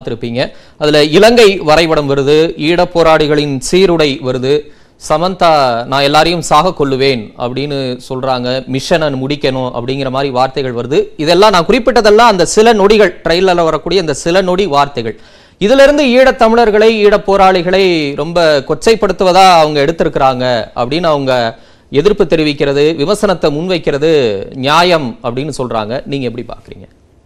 பார்த்திருப்பீங்க அதுல இலங்கை வரைபடம் வருது ஈழப் போராளிகளின் சீருடை வருது சமந்தா நான் எல்லாரையும் சாக கொள்ளுவேன் அப்படின்னு சொல்றாங்க மிஷனை முடிக்கணும் அப்படிங்கிற மாதிரி வார்த்தைகள் வருது இதெல்லாம் நான் குறிப்பிட்டதெல்லாம் அந்த சில நொடிகள் ட்ரெயிலர்ல வரக்கூடிய அந்த சில நொடி வார்த்தைகள் இதுல இருந்து ஈழத் தமிழர்களை ஈழப் போராளிகளை ரொம்ப கொச்சைப்படுத்துவதா அவங்க எடுத்திருக்கிறாங்க அப்படின்னு அவங்க எதிர்ப்பு தெரிவிக்கிறது விமர்சனத்தை முன்வைக்கிறது நியாயம் அப்படின்னு சொல்றாங்க நீங்க எப்படி பாக்குறீங்க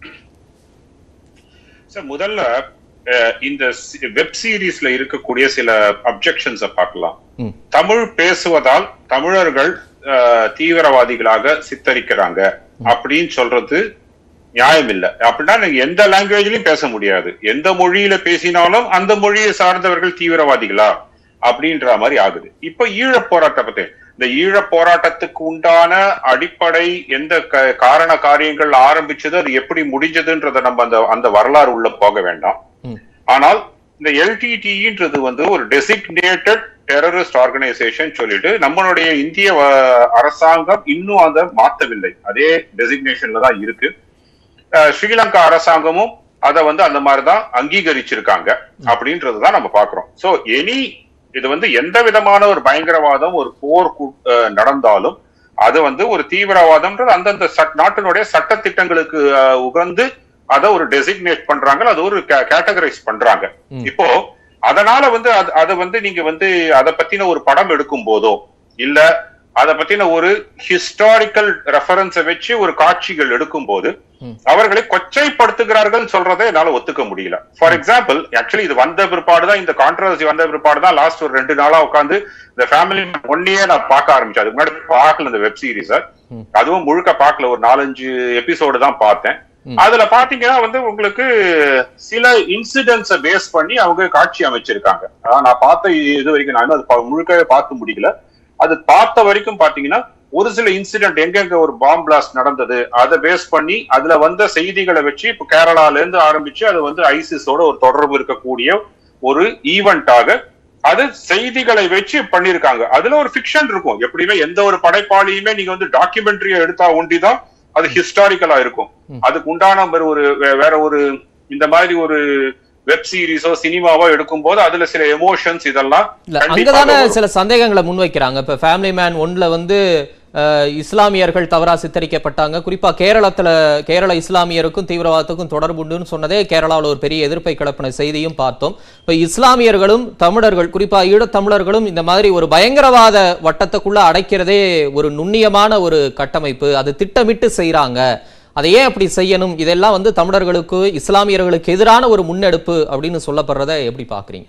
சார் முதல்ல அஹ், இந்த வெப் சீரிஸ்ல இருக்கக்கூடிய சில அப்ஜெக்ஷன்ஸ பார்க்கலாம் ம். தமிழ் பேசுவதால் தமிழர்கள் அஹ், தீவிரவாதிகளாக சித்தரிக்கிறாங்க அப்படின்னு சொல்றது நியாயம் இல்ல அப்படின்னா நீங்க எந்த லாங்குவேஜ்லயும் பேச முடியாது எந்த மொழியில பேசினாலும் அந்த மொழியை சார்ந்தவர்கள் தீவிரவாதிகளா அப்படின்ற மாதிரி ஆகுது இப்ப ஈழப் போராட்ட பத்தி இந்த ஈழப் போராட்டத்துக்கு உண்டான அடிப்படை எந்த க- காரண காரியங்கள் ஆரம்பிச்சது அது எப்படி முடிஞ்சதுன்றத நம்ம அந்த அந்த வரலாறு உள்ள போக வேண்டாம் ம். ஆனால் இந்த எல்டிடின்றது வந்து ஒரு டெசிக்னேட்டட் டெரரிஸ்ட் ஆர்கனைசேஷன் சொல்லிட்டு நம்மளுடைய இந்திய அஹ், அரசாங்கம் இன்னும் அதை மாத்தவில்லை அதே டெசிக்னேஷன்ல தான் இருக்கு அஹ், ஸ்ரீலங்கா அரசாங்கமும் அதை வந்து அந்த மாதிரி தான் அங்கீகரிச்சிருக்காங்க அப்படின்றது தான் நம்ம பாக்குறோம் சோ எனி இது வந்து எந்த விதமான ஒரு பயங்கரவாதம் ஒரு போர் கு- அஹ், நடந்தாலும் அது வந்து ஒரு தீவிரவாதம்ன்றது அந்தந்த சட்- நாட்டினுடைய சட்ட திட்டங்களுக்கு அஹ், உகந்து அதை ஒரு டெசிக்னேட் பண்றாங்க அது ஒரு கேட்டகரைஸ் பண்றாங்க ம். இப்போ அதனால வந்து அது- அதை வந்து நீங்க வந்து அதை பத்தின ஒரு படம் எடுக்கும் போதோ இல்ல அதை பத்தின ஒரு ஹிஸ்டாரிக்கல் ரெஃபரன்ஸை வச்சு ஒரு காட்சிகள் எடுக்கும் போது ம். அவர்களை கொச்சைப்படுத்துகிறார்கள் சொல்றதை என்னால ஒத்துக்க முடியல ஃபார் எக்ஸாம்பிள் ஆக்சுவலி இது வந்த பிற்பாடு தான் இந்த கான்ட்ரவர்சி வந்த பிற்பாடு தான் லாஸ்ட் ஒரு ரெண்டு நாளா உட்காந்து இந்த ஃபேமிலி ஒன்னையே நான் பார்க்க ஆரம்பிச்சேன் அதுக்கு முன்னாடி பார்க்கல இந்த வெப் சீரிஸ ம். அதுவும் முழுக்க பார்க்கல ஒரு நாலஞ்சு எபிசோடு தான் பார்த்தேன் ம். அதுல பாத்தீங்கன்னா வந்து உங்களுக்கு சில இன்சிடென்ட்ஸ பேஸ் பண்ணி அவங்க காட்சி அமைச்சிருக்காங்க அதான் நான் பார்த்த இது வரைக்கும் நான் இன்னும் அது பா- முழுக்கவே பார்க்க முடியல அது பார்த்த வரைக்கும் பாத்தீங்கன்னா ஒரு சில இன்சிடென்ட் எங்கெங்க ஒரு பாம் பிளாஸ்ட் நடந்தது அதை பேஸ் பண்ணி அதுல வந்த செய்திகளை வச்சு இப்ப கேரளால இருந்து ஆரம்பிச்சு அது வந்து ஐசிஸோட ஒரு தொடர்பு இருக்கக்கூடிய ஒரு ஈவெண்டாக அது செய்திகளை வச்சு பண்ணிருக்காங்க அதுல ஒரு ஃபிக்ஷன் இருக்கும் எப்படியுமே எந்த ஒரு படைப்பாளியுமே நீங்க வந்து டாக்குமெண்ட்ரியை எடுத்தா ஒண்டிதான் அது ஹிஸ்டாரிக்கலா இருக்கும் ம். அதுக்கு உண்டான ஒரு ஒரு வே- வேற ஒரு இந்த மாதிரி ஒரு வெப் சீரிஸோ சினிமாவோ எடுக்கும்போது அதுல சில எமோஷன்ஸ் இதெல்லாம் இல்ல கண்டிப்பாக அங்கதானே வரும். சில சந்தேகங்களை முன்வைக்கிறாங்க இப்ப ஃபேமிலி மேன் ஒன்ல வந்து அஹ், இஸ்லாமியர்கள் தவறா சித்தரிக்கப்பட்டாங்க குறிப்பா கேரளத்துல கேரள இஸ்லாமியருக்கும் தீவிரவாதத்துக்கும் தொடர்பு உண்டுன்னு சொன்னதே கேரளாவில் ஒரு பெரிய எதிர்ப்பை கிளப்பின செய்தியும் பார்த்தோம் இப்ப இஸ்லாமியர்களும் தமிழர்கள் குறிப்பா ஈழத்தமிழர்களும் இந்த மாதிரி ஒரு பயங்கரவாத வட்டத்துக்குள்ள அடைக்கிறதே ஒரு நுண்ணியமான ஒரு கட்டமைப்பு அது திட்டமிட்டு செய்றாங்க அதை ஏன் அப்படி செய்யணும் இதெல்லாம் வந்து தமிழர்களுக்கு இஸ்லாமியர்களுக்கு எதிரான ஒரு முன்னெடுப்பு அப்படின்னு சொல்லப்படுறதை எப்படி பாக்குறீங்க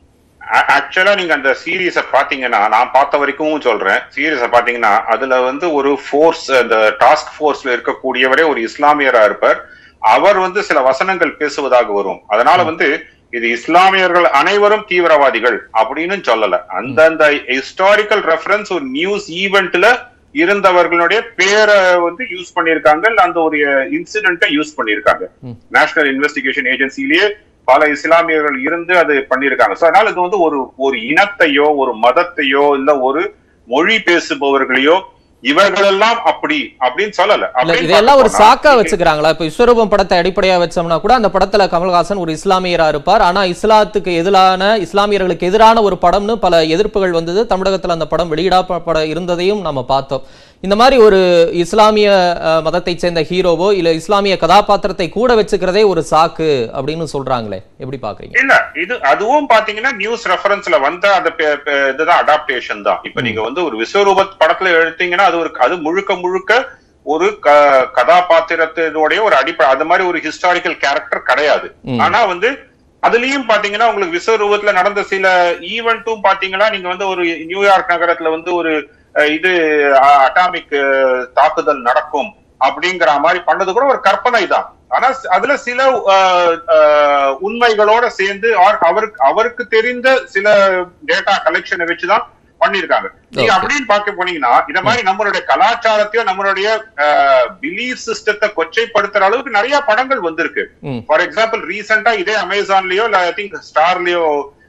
ஆக்சுவலா நீங்க அந்த சீரீஸ பாத்தீங்கன்னா நான் பார்த்த வரைக்கும் சொல்றேன் சீரீஸ பாத்தீங்கன்னா அதுல வந்து ஒரு ஃபோர்ஸ் அந்த டாஸ்க் ஃபோர்ஸ்ல இருக்கக்கூடியவரே ஒரு இஸ்லாமியரா இருப்பார் அவர் வந்து சில வசனங்கள் பேசுவதாக வரும் அதனால வந்து இது இஸ்லாமியர்கள் அனைவரும் தீவிரவாதிகள் அப்படின்னு சொல்லல அந்தந்த ஹிஸ்டாரிக்கல் ரெஃபரன்ஸ் ஒரு நியூஸ் ஈவெண்ட்ல இருந்தவர்களுடைய பேரை வந்து யூஸ் பண்ணிருக்காங்க இல்ல அந்த ஒரு இன்சிடென்ட்டை யூஸ் பண்ணிருக்காங்க ம். நேஷனல் இன்வெஸ்டிகேஷன் ஏஜென்சிலேயே பல இஸ்லாமியர்கள் இருந்து அது பண்ணிருக்காங்க சோ அதனால இது வந்து ஒரு ஒரு இனத்தையோ ஒரு மதத்தையோ இல்ல ஒரு மொழி பேசுபவர்களையோ இவர்களெல்லாம் அப்படி அப்படின்னு சொல்லல இல்ல அப்படின்னு இதெல்லாம் ஒரு பார்க்க சாக்கா போனா, வச்சுக்கிறாங்களா இப்ப விஸ்வரூபம் படத்தை அடிப்படையா வச்சோம்னா கூட அந்த படத்துல கமல்ஹாசன் ஒரு இஸ்லாமியரா இருப்பார் ஆனா இஸ்லாத்துக்கு எதிரான இஸ்லாமியர்களுக்கு எதிரான ஒரு படம்னு பல எதிர்ப்புகள் வந்தது தமிழகத்துல அந்த படம் வெளியிடப்பட இருந்ததையும் நம்ம பார்த்தோம் இந்த மாதிரி ஒரு இஸ்லாமிய அஹ், மதத்தைச் சேர்ந்த ஹீரோவோ இல்ல இஸ்லாமிய கதாபாத்திரத்தை கூட வச்சுக்கிறதே ஒரு சாக்கு அப்படின்னு சொல்றாங்களே எப்படி பாக்குறீங்க இல்ல இது அதுவும் பாத்தீங்கன்னா நியூஸ் ரெஃபரன்ஸ்ல வந்த அந்த பே- பே- இதுதான் அடாப்டேஷன் தான் இப்ப நீங்க வந்து ஒரு விஸ்வரூப படத்துல எடுத்தீங்கன்னா அது ஒரு அது முழுக்க முழுக்க ஒரு க- கதாபாத்திரத்தினுடைய ஒரு அடிப்படை அது மாதிரி ஒரு ஹிஸ்டாரிக்கல் கேரக்டர் கிடையாது ம். ஆனா வந்து அதுலயும் பாத்தீங்கன்னா உங்களுக்கு விஸ்வரூபத்துல நடந்த சில ஈவெண்ட்டும் பாத்தீங்கன்னா நீங்க வந்து ஒரு நியூயார்க் நகரத்துல வந்து ஒரு அஹ், இது அட்டாமிக் தாக்குதல் நடக்கும் அப்படிங்கிற மாதிரி பண்ணது கூட ஒரு கற்பனை தான் ஆனா சி- அதுல சில அஹ், அஹ், உண்மைகளோட சேர்ந்து அவர்- அவருக்கு அவருக்கு தெரிந்த சில டேட்டா கலெக்ஷனை வச்சுதான் பண்ணிருக்காங்க நீங்க Okay. அப்படின்னு பார்க்க போனீங்கன்னா இந்த மாதிரி நம்மளுடைய கலாச்சாரத்தையோ நம்மளுடைய பிலீஃப் சிஸ்டத்தை கொச்சைப்படுத்துற அளவுக்கு நிறைய படங்கள் வந்திருக்கு ம் ஃபார் எக்ஸாம்பிள் ரீசெண்டா இதே அமேசான்லயோ இல்ல ஐ திங்க் ஸ்டார்லயோ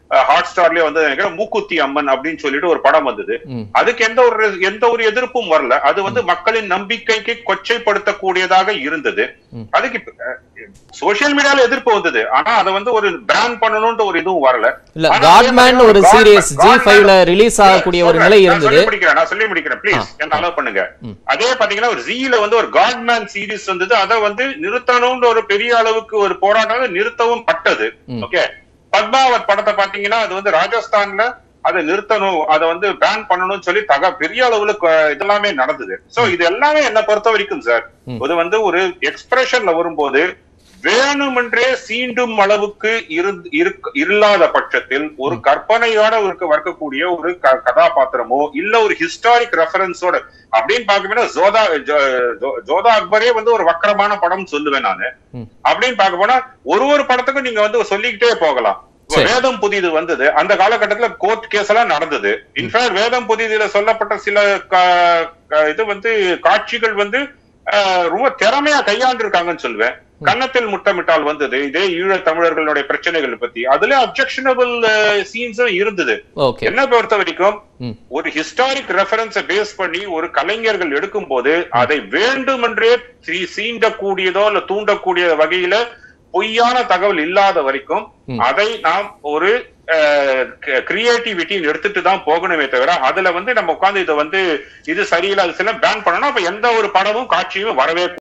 ஹாட் ஸ்டார்லயே வந்து நினைக்கிறேன் மூக்குத்தி அம்மன் அப்படின்னு சொல்லிட்டு ஒரு படம் வந்தது ம். அதுக்கு எந்த ஒரு எந்த ஒரு எதிர்ப்பும் வரல அது வந்து மக்களின் நம்பிக்கைக்கு கொச்சைப்படுத்தக்கூடியதாக இருந்தது ம். அதுக்கு சோசியல் மீடியால எதிர்ப்பு வந்தது ஆனா அதை வந்து ஒரு பேன் பண்ணணும்ன்ற ஒரு இதுவும் வரல இல்ல ஆனா காட்மேன் ஒரு Godman- சீரியஸ் ஜி Godman- ஃபைவ்ல ரிலீஸ் ஆகக்கூடிய ஒரு சொல்றேன். நிலை நான் இருந்தது சொல்லி முடிக்கிறேன் நான் சொல்லி முடிக்கிறேன் ப்ளீஸ் ஆ, என்ன அலோவ் பண்ணுங்க ம். அதே பாத்தீங்கன்னா ஒரு ஜீல வந்து ஒரு காட்மேன் சீரிஸ் வந்தது அதை வந்து நிறுத்தணும்ன்ற ஒரு பெரிய அளவுக்கு ஒரு போராட்டம் நிறுத்தவும் பட்டது ம். ஓகே பத்மாவத் படத்தை பாத்தீங்கன்னா அது வந்து ராஜஸ்தான்ல அதை நிறுத்தணும் அதை வந்து பேன் பண்ணணும்னு சொல்லி தக பெரிய அளவுல கொ- இதெல்லாமே நடந்தது சோ இது எல்லாமே என்ன பொறுத்த வரைக்கும் சார் ம். இது வந்து ஒரு எக்ஸ்பிரஷன்ல வரும்போது வேணுமென்றே சீண்டும் அளவுக்கு இருந்து இருக்க- இல்லாத பட்சத்தில் ஒரு கற்பனையோட இருக்க வரக்கூடிய ஒரு க- கதாபாத்திரமோ இல்ல ஒரு ஹிஸ்டாரிக் ரெஃபரன்ஸோட அப்படின்னு பார்க்கணும்னா ஜோதா ஜோ- ஜோ- ஜோதா அக்பரே வந்து ஒரு வக்கரமான படம் சொல்லுவேன் நானு ம். அப்படின்னு பார்க்க போனா ஒரு ஒரு படத்துக்கும் நீங்க வந்து சொல்லிக்கிட்டே போகலாம் இப்ப சரி. வேதம் புதிது வந்தது அந்த காலகட்டத்துல கோர்ட் கேஸ் எல்லாம் நடந்தது இன்ஃபேக்ட் வேதம் புதிதுல சொல்லப்பட்ட சில கா- க- இது வந்து காட்சிகள் வந்து அஹ், ரொம்ப திறமையா கையாண்டிருக்காங்கன்னு சொல்லுவேன் கன்னத்தில் முட்டமிட்டால் வந்தது இதே ஈழத் தமிழர்களுடைய பிரச்சனைகள் பத்தி அதுல அப்செக்ஷனபிள் சீன்ஸும் இருந்தது ஓகே என்ன பொறுத்த வரைக்கும் ம். ஒரு ஹிஸ்டாரிக் ரெஃபரன்ஸை பேஸ் பண்ணி ஒரு கலைஞர்கள் எடுக்கும் போது அதை வேண்டுமென்றே சீ- சீண்டக்கூடியதோ இல்ல தூண்டக்கூடிய வகையில பொய்யான தகவல் இல்லாத வரைக்கும் ம். அதை நாம் ஒரு கிரியேட்டிவிட்டின்னு எடுத்துட்டு தான் போகணுமே தவிர அதுல வந்து நம்ம உட்கார்ந்து இதை வந்து இது சரியில்லை அது சில பேன் பண்ணணும் அப்ப எந்த ஒரு படமும் காட்சியும் வரவே